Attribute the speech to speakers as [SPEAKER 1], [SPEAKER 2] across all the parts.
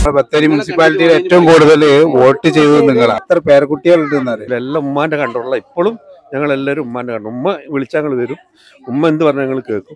[SPEAKER 1] നമ്മളെ ബത്തേരി മുനിസിപ്പാലിറ്റിയിൽ ഏറ്റവും കൂടുതൽ വോട്ട് ചെയ്തത് നിങ്ങളാണ് എത്ര പേരക്കുട്ടികളുണ്ടെന്ന് അറിയാം
[SPEAKER 2] എല്ലാം ഉമ്മാന്റെ കണ്ടുള്ള ഇപ്പോഴും ഞങ്ങൾ എല്ലാവരും ഉമ്മാന്റെ കണ്ടു ഉമ്മ വിളിച്ചാൽ ഞങ്ങൾ വരും ഉമ്മ എന്ത് പറഞ്ഞാൽ ഞങ്ങൾ കേൾക്കും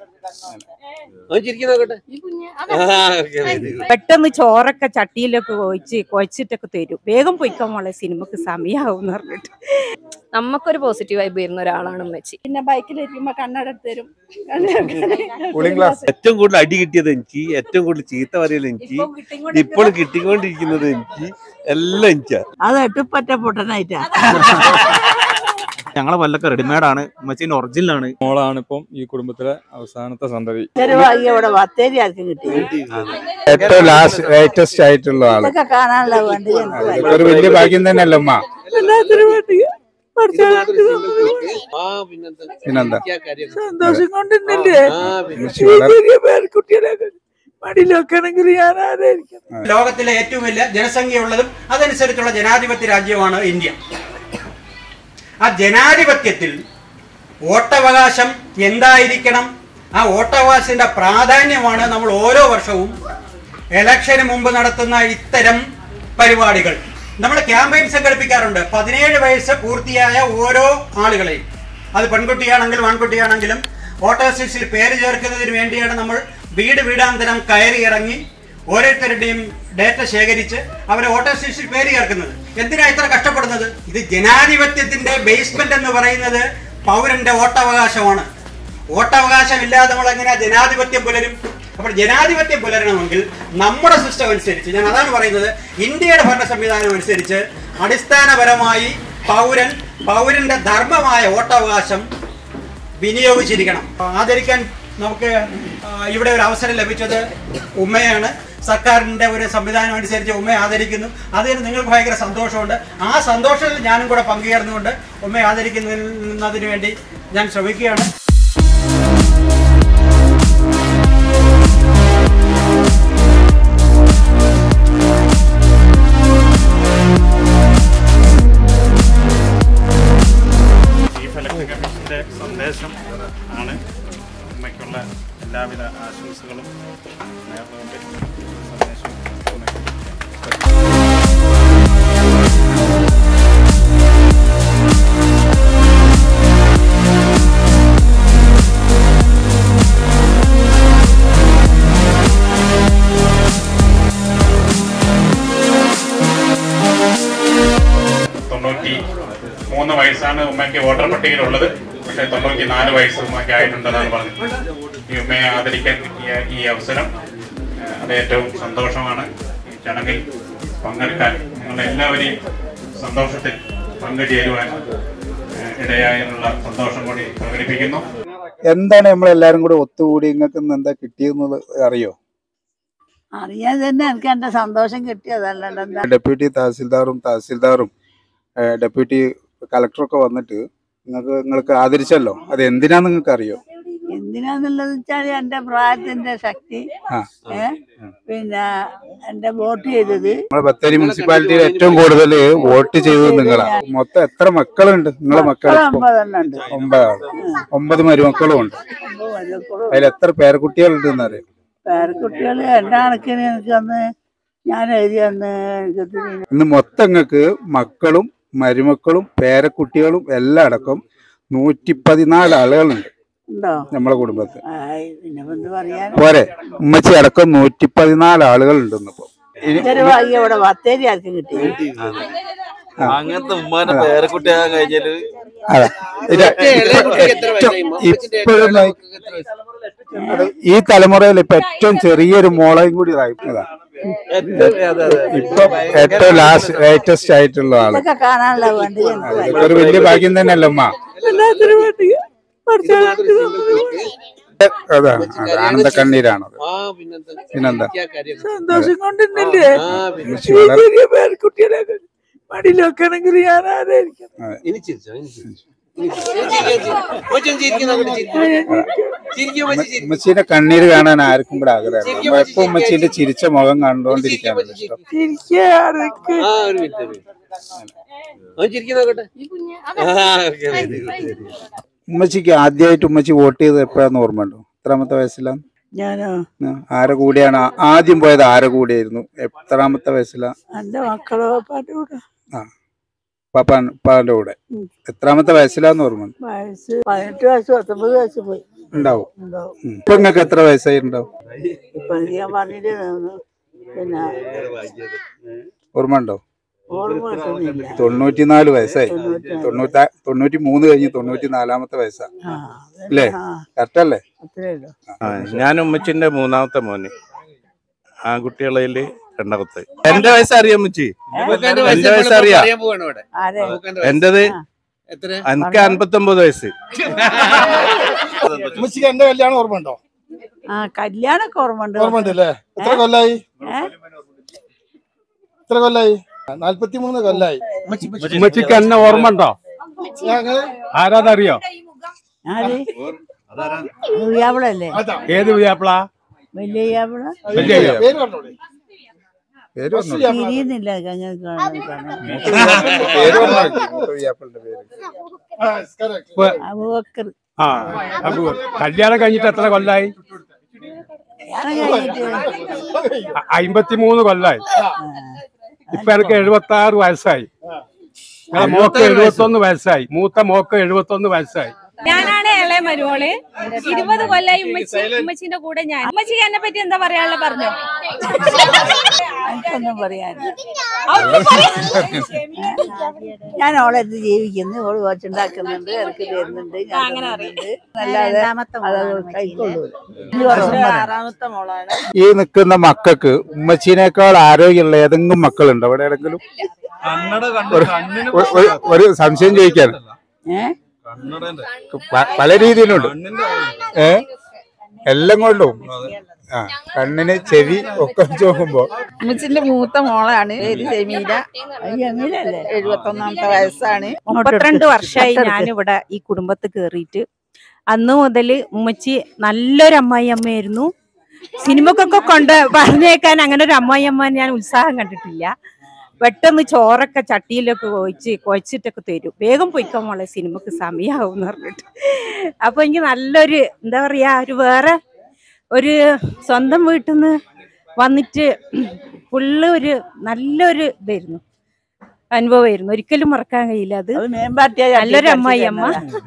[SPEAKER 3] പെട്ടെന്ന് ചോറൊക്കെ ചട്ടിയിലൊക്കെ ഒഴിച്ച് കുഴച്ചിട്ടൊക്കെ തരും വേഗം പൊയ്ക്കോ മോളെ സിനിമക്ക് സമയാവും എന്ന് പറഞ്ഞിട്ട്
[SPEAKER 4] നമുക്കൊരു പോസിറ്റീവ് വൈബ് വരുന്ന ഒരാളാണ് ഉമ്മച്ചി
[SPEAKER 3] പിന്നെ ബൈക്കിലിരിക്കുമ്പോ കണ്ണട തരും
[SPEAKER 1] കൂളിംഗ് ഗ്ലാസ്
[SPEAKER 2] ഏറ്റവും കൂടുതൽ അടി കിട്ടിയത് എനിക്ക് ഏറ്റവും കൂടുതൽ ചീത്ത പറയൽ എനിക്ക് ഇപ്പോഴും കിട്ടിക്കൊണ്ടിരിക്കുന്നത് എനിക്ക് എല്ലാം എനിക്കാ
[SPEAKER 3] അത് എട്ടുപ്പറ്റ പൊട്ടനായിട്ടാ
[SPEAKER 5] ഞങ്ങളെ പല്ലൊക്കെ റെഡിമെയ്ഡ് ആണ് ഉമ്മച്ചീന്റെ ഒറിജിനൽ ആണ്
[SPEAKER 6] മോളാണ് ഇപ്പം ഈ കുടുംബത്തിലെ അവസാനത്തെ സന്തതി
[SPEAKER 3] ഇവിടെ ബത്തേരി ആർക്കും കിട്ടി
[SPEAKER 1] ഏറ്റവും ലാസ്റ്റ് ലേറ്റസ്റ്റ് ആയിട്ടുള്ള ആള്
[SPEAKER 3] ഇതൊക്കെ കാണാനുള്ള വേണ്ടി
[SPEAKER 1] ഇതൊക്കെ ഒരു വലിയ ഭാഗ്യം തന്നെയല്ലേ ഉമ്മ പിന്നെന്താ
[SPEAKER 3] സന്തോഷം കൊണ്ടില്ലേ
[SPEAKER 1] ഉമ്മച്ചി വളരെ
[SPEAKER 3] പേർക്കുട്ടികളൊക്കെ മടിയിലൊക്കെയാണെങ്കിൽ ഞാൻ ആരായിരിക്കും
[SPEAKER 7] ലോകത്തിലെ ഏറ്റവും വലിയ ജനസംഖ്യയുള്ളതും അതനുസരിച്ചുള്ള ജനാധിപത്യ രാജ്യമാണ് ഇന്ത്യ ആ ജനാധിപത്യത്തിൽ വോട്ടവകാശം എന്തായിരിക്കണം ആ വോട്ടവകാശത്തിന്റെ പ്രാധാന്യമാണ് നമ്മൾ ഓരോ വർഷവും ഇലക്ഷന് മുമ്പ് നടത്തുന്ന ഇത്തരം പരിപാടികൾ നമ്മൾ ക്യാമ്പയിൻ സംഘടിപ്പിക്കാറുണ്ട് പതിനേഴ് വയസ്സ് പൂർത്തിയായ ഓരോ ആളുകളെയും അത് പെൺകുട്ടിയാണെങ്കിലും ആൺകുട്ടിയാണെങ്കിലും വോട്ടേഴ്സ് ലിസ്റ്റിൽ പേര് ചേർക്കുന്നതിന് വേണ്ടിയാണ് നമ്മൾ വീട് വീടാന്തരം കയറി ഇറങ്ങി ഓരോരുത്തരുടെയും ഡേറ്റ ശേഖരിച്ച് അവരെ വോട്ടേഴ്സ് ലിസ്റ്റിൽ പേര് ചേർക്കുന്നത് എന്തിനാ ഇത്ര കഷ്ടപ്പെടുന്നത് ഇത് ജനാധിപത്യത്തിന്റെ ബേസ്മെന്റ് എന്ന് പറയുന്നത് പൗരന്റെ വോട്ടവകാശമാണ് വോട്ടവകാശം ഇല്ലാതെ നമ്മൾ എങ്ങനെയാ ജനാധിപത്യം പുലരും അപ്പോൾ ജനാധിപത്യം പുലരണമെങ്കിൽ നമ്മുടെ സിസ്റ്റം അനുസരിച്ച് ഞാൻ അതാണ് പറയുന്നത് ഇന്ത്യയുടെ ഭരണ സംവിധാനം അനുസരിച്ച് അടിസ്ഥാനപരമായി പൗരൻ പൗരന്റെ ധർമ്മമായ വോട്ടവകാശം വിനിയോഗിച്ചിരിക്കണം ആദരിക്കാൻ നമുക്ക് ആ, ഇവിടെ ഒരു അവസരം ലഭിച്ചത് ഉമ്മയാണ് സർക്കാരിന്റെ ഒരു സംവിധാനം അനുസരിച്ച് ഉമ്മയെ ആദരിക്കുന്നു അതിന് നിങ്ങൾക്ക് ഭയങ്കര സന്തോഷമുണ്ട് ആ സന്തോഷത്തിൽ ഞാനും കൂടെ പങ്കുചേർന്നുകൊണ്ട് ഉമ്മയെ ആദരിക്കുന്നതിന് വേണ്ടി ഞാൻ ശ്രമിക്കുകയാണ്
[SPEAKER 8] ചീഫ് ഇലക്ഷൻ കമ്മീഷന്റെ സന്ദേശം ആണ് ഉമ്മയ്ക്കുള്ള എല്ലാവിധ ആശംസകളും നേർന്നുകൊണ്ട് സന്ദേശം ഉമ്മയ്ക്ക് തൊണ്ണൂറ്റി മൂന്ന് വയസ്സാണ് ഉമ്മയ്ക്ക് വോട്ടർ പട്ടികയിലുള്ളത് പക്ഷെ തൊണ്ണൂറ്റി നാല് വയസ്സ് ഉമ്മയ്ക്ക് ആയിട്ടുണ്ടെന്നാണ് പറഞ്ഞത് ഈ ഉമ്മയെ ആദരിക്കാൻ കിട്ടിയ ഈ അവസരം ഏഹ്, അത് ഏറ്റവും സന്തോഷമാണ് ഈ ചടങ്ങിൽ പങ്കെടുക്കാൻ നിങ്ങൾ എല്ലാവരെയും സന്തോഷത്തിൽ പങ്കുചേരുവാൻ ഏഹ്, ഇടയായെന്നുള്ള സന്തോഷം കൂടി പ്രകടിപ്പിക്കുന്നു
[SPEAKER 1] എന്താണ് നമ്മളെല്ലാരും കൂടെ ഒത്തുകൂടി നിങ്ങൾക്ക് ഇന്ന് എന്താ കിട്ടിയെന്നത് അറിയോ
[SPEAKER 3] അറിയാൻ തന്നെ എനിക്ക് എന്റെ സന്തോഷം കിട്ടിയതല്ലല്ലോ എന്താ
[SPEAKER 1] ഡെപ്യൂട്ടി തഹസിൽദാറും തഹസിൽദാറും ഏഹ്, ഡെപ്യൂട്ടി കളക്ടറൊക്കെ വന്നിട്ട് നിങ്ങൾക്ക് നിങ്ങൾക്ക് ആദരിച്ചല്ലോ അത് എന്തിനാ നിങ്ങൾക്ക് അറിയോ
[SPEAKER 3] എന്തിനാന്നുള്ളത് വെച്ചാൽ എന്റെ പ്രായത്തിന്റെ ശക്തി
[SPEAKER 1] ആ.
[SPEAKER 3] ഏ പിന്നെ എന്റെ വോട്ട് ചെയ്തത്
[SPEAKER 1] നമ്മളെ ബത്തേരി മുനിസിപ്പാലിറ്റിയിൽ ഏറ്റവും കൂടുതൽ വോട്ട് ചെയ്തത് നിങ്ങളാണ് മൊത്തം എത്ര മക്കളുണ്ട് നിങ്ങളെ മക്കൾ
[SPEAKER 3] മക്കള് ഒമ്പതെണ്ണം ഉണ്ട്
[SPEAKER 1] ഒമ്പതാണ് ഒമ്പത് മരുമക്കളും ഉണ്ട്
[SPEAKER 3] ഒമ്പത് മരുമക്കളും
[SPEAKER 1] അതിൽ എത്ര പേരക്കുട്ടികളുണ്ടെന്ന് അറിയാം
[SPEAKER 3] പേരക്കുട്ടികള് എന്റെ കണക്കിന് എനിക്ക് അന്ന് ഞാൻ എഴുതി അന്ന് എനിക്ക് ഒത്തിരി
[SPEAKER 1] ഇന്ന് മൊത്തം നിങ്ങൾക്ക് മക്കളും മരുമക്കളും പേരക്കുട്ടികളും എല്ലാം അടക്കം നൂറ്റി പതിനാല് ആളുകളുണ്ട്
[SPEAKER 3] ഉണ്ടോ
[SPEAKER 1] നമ്മളെ കുടുംബത്തിൽ
[SPEAKER 3] ആയി, പിന്നെ ഇപ്പൊ എന്ത് പറയാൻ
[SPEAKER 1] പോരെ ഉമ്മച്ചി അടക്കം നൂറ്റി പതിനാല് ആളുകളുണ്ട് ഇന്നിപ്പോ ഇനി
[SPEAKER 3] ഇതൊരു ഭാഗ്യം ഇവിടെ ബത്തേരി ആർക്കും കിട്ടി
[SPEAKER 5] അങ്ങനത്തെ ഉമ്മാന്റെ പേരക്കുട്ടിയാകാൻ കഴിഞ്ഞാല്
[SPEAKER 1] അതെ. ഇത് ഏറ്റവും- ഇപ്പോഴും നയി- അത് ഈ തലമുറയിൽ ഇപ്പൊ ഏറ്റവും ചെറിയൊരു മോളയും കൂടി ഇതായിപ്പോയതാ. ഇപ്പൊ ഏറ്റവും ലാസ്റ്റ് ലേറ്റസ്റ്റ് ആയിട്ടുള്ള ആള്
[SPEAKER 3] ഇതൊക്കെ കാണാനുള്ള വേണ്ടി
[SPEAKER 1] ഇതൊക്കെ ഒരു വലിയ ഭാഗ്യം തന്നെയല്ലേ ഉമ്മ
[SPEAKER 3] എല്ലാത്തിനും വേണ്ടി
[SPEAKER 1] അതാണ് അത് ആനന്ദ കണ്ണീരാണത് പിന്നെന്താ
[SPEAKER 3] സന്തോഷം കൊണ്ടില്ലേ
[SPEAKER 1] ഉമ്മച്ചി വളരെ
[SPEAKER 3] ചെറിയ പേരക്കുട്ടികളൊക്കെ മടിയിലൊക്കെ ആണെങ്കിൽ ഞാൻ ആരായിരിക്കും
[SPEAKER 1] ഉമ്മച്ചീന്റെ കണ്ണീര് കാണാൻ ആർക്കും കൂടെ ആഗ്രഹം എപ്പോ ഉമ്മച്ചീന്റെ ചിരിച്ച മുഖം കണ്ടുകൊണ്ടിരിക്കാനുള്ള ഇഷ്ടം
[SPEAKER 3] ചിരിക്കാറൊക്കെ
[SPEAKER 1] ഉമ്മച്ചിക്ക് ആദ്യമായിട്ട് ഉമ്മച്ചി വോട്ട് ചെയ്ത് എപ്പോഴാന്ന് ഓർമ്മയുണ്ടോ എത്രാമത്തെ വയസ്സിലാണ്
[SPEAKER 9] ഞാനോ
[SPEAKER 1] ആ, ആരെ കൂടെയാണ് ആ- ആദ്യം പോയത് ആരെ കൂടെയായിരുന്നു എത്രാമത്തെ വയസ്സിലാ
[SPEAKER 9] എന്റെ മക്കളോ പാട്ട് കൂടെ
[SPEAKER 1] ആ പാപ്പാൻ പാപ്പാന്റെ കൂടെ
[SPEAKER 9] ഉം.
[SPEAKER 1] എത്രാമത്തെ വയസ്സിലാന്ന് ഓർമ്മ
[SPEAKER 9] വയസ്സ് പതിനെട്ട് വയസ്സ് പത്തൊമ്പത് വയസ്സ് പോയി
[SPEAKER 1] ഉണ്ടാവും
[SPEAKER 9] ഉണ്ടാവും
[SPEAKER 1] ഉം. ഇപ്പൊ നിങ്ങൾക്ക് എത്ര വയസ്സായി ഉണ്ടാവും
[SPEAKER 9] ഇപ്പൊ ഇത് ഞാൻ പറഞ്ഞിട്ട് തോന്നുന്നു. പിന്നെ
[SPEAKER 1] ഓർമ്മ ഉണ്ടോ
[SPEAKER 9] ഓർമ്മ കിട്ടുന്നില്ല
[SPEAKER 1] തൊണ്ണൂറ്റിനാല് വയസ്സായി
[SPEAKER 9] തൊണ്ണൂറ്റിനാല്.
[SPEAKER 1] തൊണ്ണൂറ്റി തൊണ്ണൂറ്റി മൂന്ന് കഴിഞ്ഞ് തൊണ്ണൂറ്റി നാലാമത്തെ വയസ്സാ
[SPEAKER 9] ആ
[SPEAKER 1] അല്ലേ
[SPEAKER 9] ആ
[SPEAKER 1] കറക്റ്റ് അല്ലേ
[SPEAKER 9] അത്രേ ഉള്ളൂ
[SPEAKER 2] ഞാൻ ഉമ്മച്ചിന്റെ മൂന്നാമത്തെ മോന് ആൺകുട്ടികളില് രണ്ടാമത്തെ എന്റെ വയസ്സ് അറിയാം ഉമ്മച്ചി എന്റെ വയസ്സ് അറിയാം
[SPEAKER 9] ആരെ
[SPEAKER 2] എന്റേത്
[SPEAKER 8] എത്ര
[SPEAKER 2] എനിക്ക് അൻപത്തൊമ്പത് വയസ്സ്
[SPEAKER 10] ഉമ്മച്ചിക്ക് എന്റെ കല്യാണം ഓർമ്മ ഉണ്ടോ
[SPEAKER 9] ആ കല്യാണൊക്കെ ഓർമ്മ ഉണ്ട്
[SPEAKER 10] ഓർമ്മ ഉണ്ട് അല്ലേ എത്ര കൊല്ലായി
[SPEAKER 9] ഏ?
[SPEAKER 10] എത്ര കൊല്ലായി നാല്പത്തി മൂന്ന് കൊല്ലായി
[SPEAKER 6] ഉമ്മച്ചിക്ക് എന്നെ ഓർമ്മ ഉണ്ടോ
[SPEAKER 10] ഞങ്ങള്
[SPEAKER 6] ആരാതറിയോ
[SPEAKER 9] ആര് ഉയ്യാവിളല്ലേ
[SPEAKER 6] ഏത് വ്യാപ്പിള
[SPEAKER 9] വലിയ ഉയ്യാവിള
[SPEAKER 6] വലിയ വ്യാപിള.
[SPEAKER 10] പേര് പറഞ്ഞോളെ
[SPEAKER 1] പേര് പറഞ്ഞോളൂ.
[SPEAKER 9] തിരിയുന്നില്ല ഞങ്ങൾക്ക്
[SPEAKER 1] പേര് പറഞ്ഞോളൂ. മൂത്ത വിയ്യാപ്പളുടെ പേര്
[SPEAKER 10] ആ, correct.
[SPEAKER 9] അബൂബക്കർ
[SPEAKER 6] ആ അപ്പൊ കല്യാണം കഴിഞ്ഞിട്ട് എത്ര കൊല്ലായി
[SPEAKER 9] കല്യാണം കഴിഞ്ഞിട്ട്
[SPEAKER 6] അ- അമ്പത്തിമൂന്ന് കൊല്ലായി ഇപ്പൊ എനിക്ക് എഴുപത്തി ആറ് വയസ്സായി ഞങ്ങളെ മോക്ക് എഴുപത്തി ഒന്ന് വയസ്സായി മൂത്ത മോക്ക് എഴുപത്തി ഒന്ന് വയസ്സായി
[SPEAKER 3] ഞാനാണ് ഇളയ മരുമോള് ഇരുപത് കൊല്ലായി ഉമ്മച്ചി ഉമ്മച്ചിന്റെ കൂടെ ഞാൻ ഉമ്മച്ചിക്ക് എന്നെ പറ്റി എന്താ പറയാനുള്ള പറഞ്ഞോ
[SPEAKER 9] എനിക്കൊന്നും പറയാൻ ഞാൻ ഓളെ എന്ത് ജീവിക്കുന്നു ഓള് വെച്ചുണ്ടാക്കുന്നുണ്ട് എനിക്ക് തരുന്നുണ്ട് ഞാൻ തിന്നുന്നുണ്ട്. അല്ലാതെ അത് കൈക്കൊള്ളൂല ആറാമത്തെ മോളാണ്
[SPEAKER 1] ഈ നിൽക്കുന്ന മക്കൾക്ക് ഉമ്മച്ചീനേക്കാൾ ആരോഗ്യമുള്ള ഏതെങ്കിലും മക്കളുണ്ടോ അവിടെ എവിടെങ്കിലും ഒരു- ഒരു- ഒരു സംശയം ചോദിക്കാൻ
[SPEAKER 9] ഏഹ്
[SPEAKER 1] പ- പല രീതിയിലുണ്ട് ഏ എല്ലാം കൊണ്ടും ആ കണ്ണിന് ചെവി ഒക്കെ വെച്ച് നോക്കുമ്പോ
[SPEAKER 9] ഉമ്മച്ചിന്റെ മൂത്ത മോളാണ് പേര് ജമീല ജമീലല്ലേ എഴുപത്തി ഒന്നാമത്തെ വയസ്സാണ്
[SPEAKER 3] മുപ്പത്തിരണ്ട് വർഷമായി ഞാനിവിടെ ഈ കുടുംബത്തിൽ കയറിയിട്ട് അന്ന് മുതൽ ഉമ്മച്ചി നല്ലൊരു അമ്മായി അമ്മയായിരുന്നു സിനിമക്കൊക്കെ കൊണ്ട് പറഞ്ഞേക്കാൻ അങ്ങനെ ഒരു അമ്മായി അമ്മ ഞാൻ ഉത്സാഹം കണ്ടിട്ടില്ല പെട്ടെന്ന് ചോറൊക്കെ ചട്ടിയിലൊക്കെ കുഴച്ച് കുഴച്ചിട്ടൊക്കെ തരും വേഗം പൊയ്ക്കാൻ മോളെ സിനിമക്ക് സമയമാവും എന്ന് പറഞ്ഞിട്ട് അപ്പൊ എനിക്ക് നല്ലൊരു എന്താ പറയാ ഒരു വേറെ ഒരു സ്വന്തം വീട്ടിൽ നിന്ന് വന്നിട്ട് ഫുള്ള് ഒരു നല്ലൊരു ഇതായിരുന്നു അനുഭവമായിരുന്നു ഒരിക്കലും മറക്കാൻ കഴിയില്ല അത്
[SPEAKER 9] അത് മേമ്പാറ്റിയ
[SPEAKER 3] നല്ലൊരു അമ്മായി അമ്മ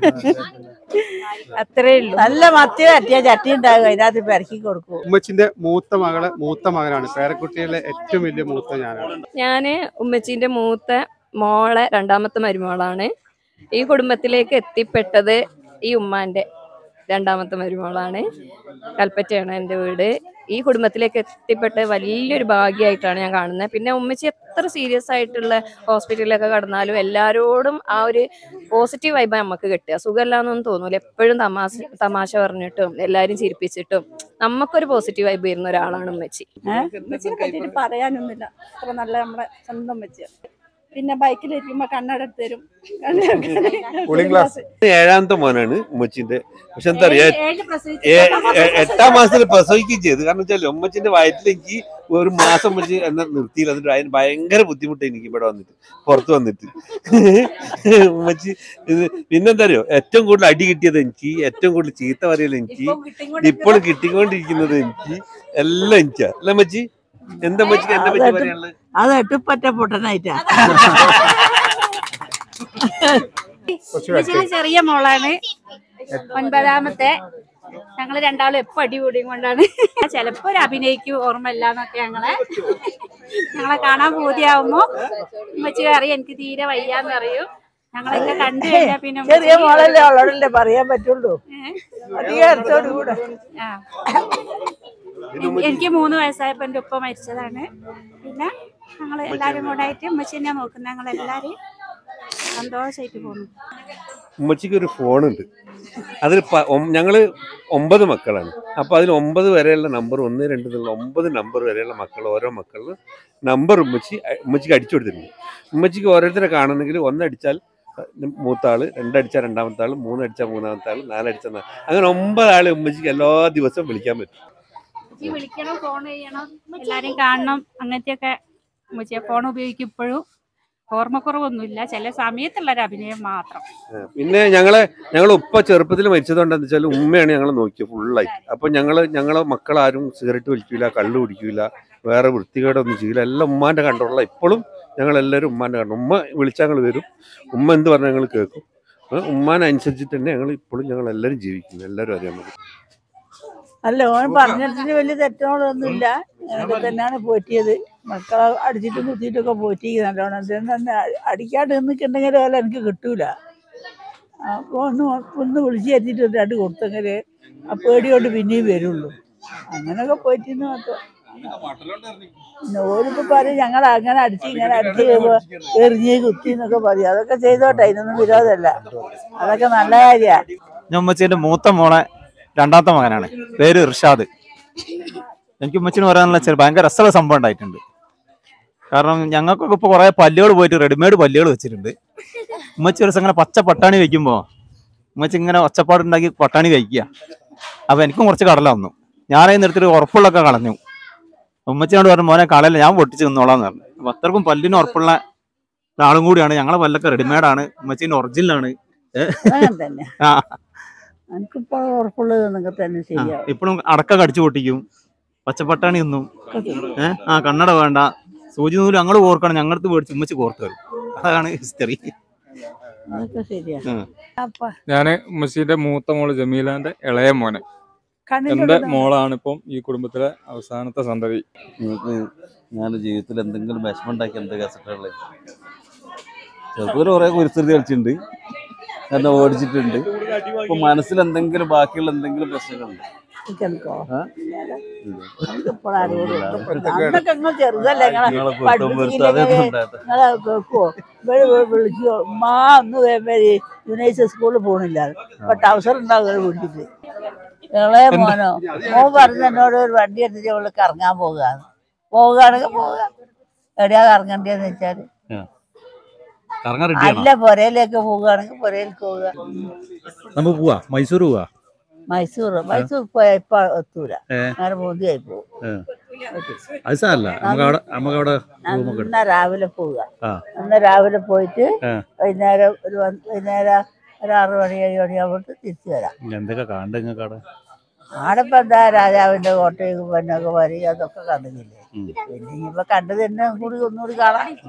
[SPEAKER 3] അത്രേ ഉള്ളൂ
[SPEAKER 9] നല്ല മത്തിയ പറ്റിയ ചട്ടി ഉണ്ടാകും അതിനകത്ത് പെരക്കി കൊടുക്കും
[SPEAKER 6] ഉമ്മച്ചിന്റെ മൂത്ത മകളെ മൂത്ത മകനാണ് പേരക്കുട്ടിയിലെ ഏറ്റവും വലിയ മൂത്ത ഞാനാണ്
[SPEAKER 4] ഞാന് ഉമ്മച്ചീന്റെ മൂത്ത മോളെ രണ്ടാമത്തെ മരുമോളാണ് ഈ കുടുംബത്തിലേക്ക് എത്തിപ്പെട്ടത് ഈ ഉമ്മാന്റെ രണ്ടാമത്തെ മരുമോളാണ് കൽപ്പറ്റയാണ് എൻ്റെ വീട് ഈ കുടുംബത്തിലേക്ക് എത്തിപ്പെട്ട വലിയൊരു ഭാഗ്യമായിട്ടാണ് ഞാൻ കാണുന്നത് പിന്നെ ഉമ്മച്ചി എത്ര സീരിയസ് ആയിട്ടുള്ള ഹോസ്പിറ്റലിലൊക്കെ കടന്നാലും എല്ലാവരോടും ആ ഒരു പോസിറ്റീവ് വൈബ് നമുക്ക് കിട്ടുക സുഖമില്ലാന്നൊന്നും തോന്നൂല എപ്പോഴും തമാശ തമാശ പറഞ്ഞിട്ടും എല്ലാവരും ചിരിപ്പിച്ചിട്ടും നമുക്കൊരു പോസിറ്റീവ് വൈബ് വരുന്ന ഒരാളാണ് ഉമ്മച്ചി
[SPEAKER 3] ഉമ്മച്ചിനെ പറ്റിയിട്ട് പറയാനൊന്നുമില്ല അത്ര നല്ല നമ്മളെ സ്വന്തം വെച്ച് പിന്നെ ബൈക്കിലിരിക്കുമ്പോ കണ്ണട തരും
[SPEAKER 1] കൂളിംഗ് ഗ്ലാസ്
[SPEAKER 2] ഏഴാമത്തെ മോനാണ് ഉമ്മച്ചിന്റെ പക്ഷെ എന്താ പറയാ
[SPEAKER 3] ഏഴ് പ്രസവിച്ച്
[SPEAKER 2] ഏ- എ- എട്ടാം മാസത്തിൽ പ്രസവിക്കുകയും ചെയ്തു കാരണം വെച്ചാൽ ഉമ്മച്ചിന്റെ വയറ്റിൽ എനിക്ക് ഒരു മാസം വെച്ച് എന്നെ നിർത്തിയില്ല എന്നിട്ട് അതിന് ഭയങ്കര ബുദ്ധിമുട്ട് എനിക്ക് ഇവിടെ വന്നിട്ട് പുറത്ത് വന്നിട്ട് ഉമ്മച്ചി ഇത് പിന്നെന്താ അറിയോ ഏറ്റവും കൂടുതൽ അടി കിട്ടിയത് എനിക്ക് ഏറ്റവും കൂടുതൽ ചീത്ത പറയൽ എനിക്ക് ഇപ്പോഴും കിട്ടിക്കൊണ്ടിരിക്കുന്നത് എനിക്ക് എല്ലാം എനിക്കാ അല്ല അമ്മച്ചി എന്താ അമ്മച്ചിക്ക് എന്നെ പറ്റി പറയാനുള്ളത്
[SPEAKER 9] അത് എട്ടുപ്പറ്റ പൊട്ടനായിട്ടാ
[SPEAKER 3] ഉമ്മച്ചിയുടെ ചെറിയ മോളാണ് ഒൻപതാമത്തെ ഞങ്ങള് രണ്ടാളും എപ്പോ അടികൂടിയും കൊണ്ടാണ് ചിലപ്പോ ഒരു അഭിനയിക്കും ഓർമ്മയില്ല എന്നൊക്കെ ഞങ്ങളെ ഞങ്ങളെ കാണാൻ പൂതിയാവുമ്പോ ഉമ്മച്ചി അറിയാം എനിക്ക് തീരെ വയ്യാന്ന് അറിയും ഞങ്ങളൊക്കെ കണ്ടു കഴിഞ്ഞാ പിന്നെ
[SPEAKER 9] ചെറിയ
[SPEAKER 3] ഉമ്മച്ചി-
[SPEAKER 9] മോളല്ലേ അവളോടല്ലേ പറയാൻ പറ്റുള്ളൂ അധികം അടുത്തോട് കൂടെ
[SPEAKER 3] ആ. എനിക്ക് മൂന്ന് വയസ്സായപ്പോ എന്റെ ഉപ്പ മരിച്ചതാണ് പിന്നെ ഞങ്ങള് എല്ലാരും കൂടെ ആയിട്ട് ഉമ്മച്ചി തന്നെയാ നോക്കുന്നത് ഞങ്ങൾ എല്ലാരും സന്തോഷമായിട്ട് പോകുന്നു
[SPEAKER 2] ഉമ്മച്ചിക്ക് ഒരു ഫോണുണ്ട് അതിൽ പ- ഒം- ഞങ്ങള് ഒമ്പത് മക്കളാണ് അപ്പൊ അതിൽ ഒമ്പത് വരെയുള്ള നമ്പർ ഒന്ന് രണ്ട് എന്നുള്ള ഒമ്പത് നമ്പർ വരെയുള്ള മക്കൾ ഓരോ മക്കളിലും നമ്പർ ഉമ്മച്ചി ഉമ്മച്ചിക്ക് അടിച്ചു കൊടുത്തിട്ടുണ്ട് ഉമ്മച്ചിക്ക് ഓരോരുത്തരെ കാണണമെങ്കിൽ ഒന്നടിച്ചാൽ മൂത്ത ആള് രണ്ടടിച്ചാൽ രണ്ടാമത്തെ ആള് മൂന്നടിച്ചാൽ മൂന്നാമത്തെ ആള് നാലടിച്ചാൽ നാ- അങ്ങനെ ഒമ്പത് ആളെ ഉമ്മച്ചിക്ക് എല്ലാ ദിവസവും വിളിക്കാൻ പറ്റും
[SPEAKER 3] ഉമ്മച്ചി വിളിക്കണം ഫോൺ ചെയ്യണം എല്ലാരും കാണണം അങ്ങനത്തെയൊക്കെ ഉമ്മച്ചിയെ ഫോൺ ഉപയോഗിക്കും ഇപ്പോഴും
[SPEAKER 11] ഓർമ്മക്കുറവൊന്നുമില്ല ചില സമയത്തുള്ള ഒരു അഭിനയം മാത്രം
[SPEAKER 2] പിന്നെ ഞങ്ങളെ ഞങ്ങൾ ഉപ്പ ചെറുപ്പത്തിൽ മരിച്ചതുകൊണ്ടെന്ന് വെച്ചാൽ ഉമ്മയാണ് ഞങ്ങൾ നോക്കിയത് ഫുള്ളായിട്ട് അപ്പൊ ഞങ്ങള് ഞങ്ങളെ മക്കളാരും സിഗരറ്റ് വലിക്കൂല കള്ളു കുടിക്കൂല വേറെ വൃത്തികേടൊന്നും ചെയ്യില്ല എല്ലാം ഉമ്മാന്റെ കണ്ടോളാം ഇപ്പോഴും ഞങ്ങൾ എല്ലാവരും ഉമ്മാന്റെ കണ്ടു ഉമ്മ വിളിച്ചാൽ ഞങ്ങൾ വരും ഉമ്മ എന്ത് പറഞ്ഞാൽ ഞങ്ങൾ കേൾക്കും ഏ, ഉമ്മാനെ അനുസരിച്ചിട്ട് തന്നെ ഞങ്ങൾ ഇപ്പോഴും ഞങ്ങൾ എല്ലാവരും ജീവിക്കുന്നു എല്ലാവരും അറിയാൻ മതി
[SPEAKER 9] അല്ല ഓൻ പറഞ്ഞിട്ട് വലിയ തെറ്റുകളൊന്നുമില്ല ഇതൊക്കെ തന്നെയാണ് പോറ്റിയത് മക്കളെ അടിച്ചിട്ടും കുത്തിയിട്ടൊക്കെ പോറ്റി നല്ലോണം ഇതൊന്നും തന്നെ അടിക്കാണ്ട് നിന്നിട്ടുണ്ടെങ്കിൽ പോലെ എനിക്ക് കിട്ടൂല അപ്പോൾ ഒന്ന് ഒന്ന് വിളിച്ച് എത്തിയിട്ട് ഒരു രണ്ട് കൊടുത്തെങ്കിൽ ആ പേടിയോണ്ട് പിന്നെയും വരുള്ളൂ അങ്ങനെയൊക്കെ പോറ്റിന്ന് മാത്രം പിന്നെ ഓരിപ്പോ പറയും ഞങ്ങൾ അങ്ങനെ അടിച്ച് ഇങ്ങനെ അടിച്ച് എറിഞ്ഞ് കുത്തി എന്നൊക്കെ പറയും അതൊക്കെ ചെയ്തോട്ടെ ഇതിനൊന്നും വിരോധമല്ല അതൊക്കെ നല്ല കാര്യമാണ്
[SPEAKER 5] ഞാൻ ഉമ്മച്ചീന്റെ മൂത്ത മോളെ രണ്ടാമത്തെ മകനാണ് പേര് ഇർഷാദ് എനിക്ക് ഉമ്മച്ചിന് പറയാനുള്ള ചെറിയ ഭയങ്കര രസമുള്ള സംഭവം ഉണ്ടായിട്ടുണ്ട് കാരണം ഞങ്ങൾക്കൊക്കെ ഇപ്പോൾ കുറേ പല്ലുകൾ പോയിട്ട് റെഡിമെയ്ഡ് പല്ലുകൾ വെച്ചിട്ടുണ്ട് ഉമ്മച്ചി ഒരു ദിവസം ഇങ്ങനെ പച്ച പട്ടാണി വെക്കുമ്പോൾ ഉമ്മച്ചി ഇങ്ങനെ ഒച്ചപ്പാടുണ്ടാക്കി പട്ടാണി കഴിക്കുക അപ്പോൾ എനിക്കും കുറച്ച് കടല വന്നു ഞാനതിന് എടുത്തിട്ട് ഉറപ്പുള്ളൊക്കെ കളഞ്ഞു ഉമ്മച്ചിനോട് പറഞ്ഞു മോനെ കളയല്ല ഞാൻ പൊട്ടിച്ച് നിന്നോളാന്ന് പറഞ്ഞു അപ്പോൾ അത്രക്കും പല്ലിന് ഉറപ്പുള്ള ഒരാളും കൂടിയാണ് ഞങ്ങളെ പല്ലൊക്കെ റെഡിമെയ്ഡാണ് ഉമ്മച്ചീൻ്റെ ഒറിജിനലാണ്
[SPEAKER 9] അങ്ങനെ തന്നെ
[SPEAKER 5] ആ
[SPEAKER 9] എനിക്കിപ്പോൾ ഉറപ്പുള്ളത് എന്നൊക്കെ തന്നെ ശരിയാവും
[SPEAKER 5] ഇപ്പോഴും അടക്ക കടിച്ചു പൊട്ടിക്കും പച്ചപ്പട്ടാണി ഒന്നും ഏഹ് ആ കണ്ണട വേണ്ട സൂചി നൂല് ഞങ്ങൾ കോർക്കണം ഞങ്ങൾക്ക് മേടിച്ച് ഉമ്മച്ച് കോർത്ത് വരും അതാണ് ഹിസ്റ്ററി
[SPEAKER 9] അതൊക്കെ ശരിയാ അപ്പ
[SPEAKER 12] ഞാന് ഉമ്മച്ചീന്റെ മൂത്ത മോള് ജമീലാന്റെ ഇളയ മോനെ
[SPEAKER 9] കണ്ണിന്റെ
[SPEAKER 12] എന്റെ
[SPEAKER 9] ഉള്ളിൽ
[SPEAKER 12] മോളാണ് ഇപ്പം ഈ കുടുംബത്തിലെ അവസാനത്തെ സന്തതി
[SPEAKER 5] നിങ്ങൾക്ക് ഞാൻ ജീവിതത്തിൽ എന്തെങ്കിലും വിഷമം ഉണ്ടാക്കി എന്ത് കസറ്റുള്ളത് ചെറുപ്പത്തിൽ കുറെ കുരുത്തൃതി കളിച്ചിട്ടുണ്ട് എന്നെ ഓടിച്ചിട്ടുണ്ട് ഇപ്പൊ മനസ്സിൽ എന്തെങ്കിലും ബാക്കിയുള്ള എന്തെങ്കിലും പ്രശ്നങ്ങളുണ്ട്
[SPEAKER 9] എനിക്കെനിക്കോ?
[SPEAKER 5] ആ?
[SPEAKER 9] എനിക്കിപ്പോൾ ആരോടും ഉണ്ട്. അന്നൊക്കെ നിങ്ങൾ ചെറുതല്ലേ നിങ്ങളെ
[SPEAKER 5] നിങ്ങളെ കുറ്റം വെറുത്ത് അതൊന്നും ഉണ്ടാകട്ടെ.
[SPEAKER 9] നിങ്ങളെ കേൾക്കുവോ ഇവര് വിളിക്കോ മാ ഒന്ന് വേമ്പേരി യുനൈസ് സ്കൂളിൽ പോണില്ല ഇപ്പൊ ടൗസർ ഉണ്ടാവുക വീട്ടില് ഇളയ മോനോ മോൻ പറഞ്ഞ എന്നോട് ഒരു വണ്ടി എടുത്തിട്ട് അവള് കറങ്ങാൻ പോകുകയാണ് പോകുകയാണെങ്കിൽ പോവുക എവിടെയാ കറങ്ങണ്ടേന്ന് വെച്ചാല്
[SPEAKER 5] കറങ്ങാൻ
[SPEAKER 9] അല്ല പുരയിലേക്ക് പോവുകയാണെങ്കിൽ പുരയിലേക്ക് പോവുക
[SPEAKER 5] നമുക്ക് പോവാ മൈസൂർ പോവാ
[SPEAKER 9] മൈസൂർ മൈസൂർ പോയാൽ ഇപ്പൊ എത്തൂല
[SPEAKER 5] ഏ.
[SPEAKER 9] അങ്ങനെ ബോധ്യമായി പോകും
[SPEAKER 5] അത് സാരല്ല നമുക്ക് അവിടെ നമുക്ക് അവിടെ റൂമൊക്കെ
[SPEAKER 9] എന്നാ രാവിലെ പോവുക
[SPEAKER 5] ആ
[SPEAKER 9] അന്ന് രാവിലെ പോയിട്ട്
[SPEAKER 5] ആ.
[SPEAKER 9] വൈകുന്നേരം ഒരു വ- വൈകുന്നേരം ഒരു ആറ് മണി ഏഴ് മണിയാകുമ്പോൾ തിരിച്ചു വരാം
[SPEAKER 5] എന്തൊക്കെ കാണണ്ട നിങ്ങൾക്ക് അവിടെ
[SPEAKER 9] ആടെ ഇപ്പൊ എന്താ രാജാവിന്റെ കോട്ടയും പിന്നെ വരി അതൊക്കെ കണ്ടില്ലേ പിന്നെ ഇനിയിപ്പോ കണ്ടു തന്നെ കൂടി ഒന്നുകൂടി കാണാം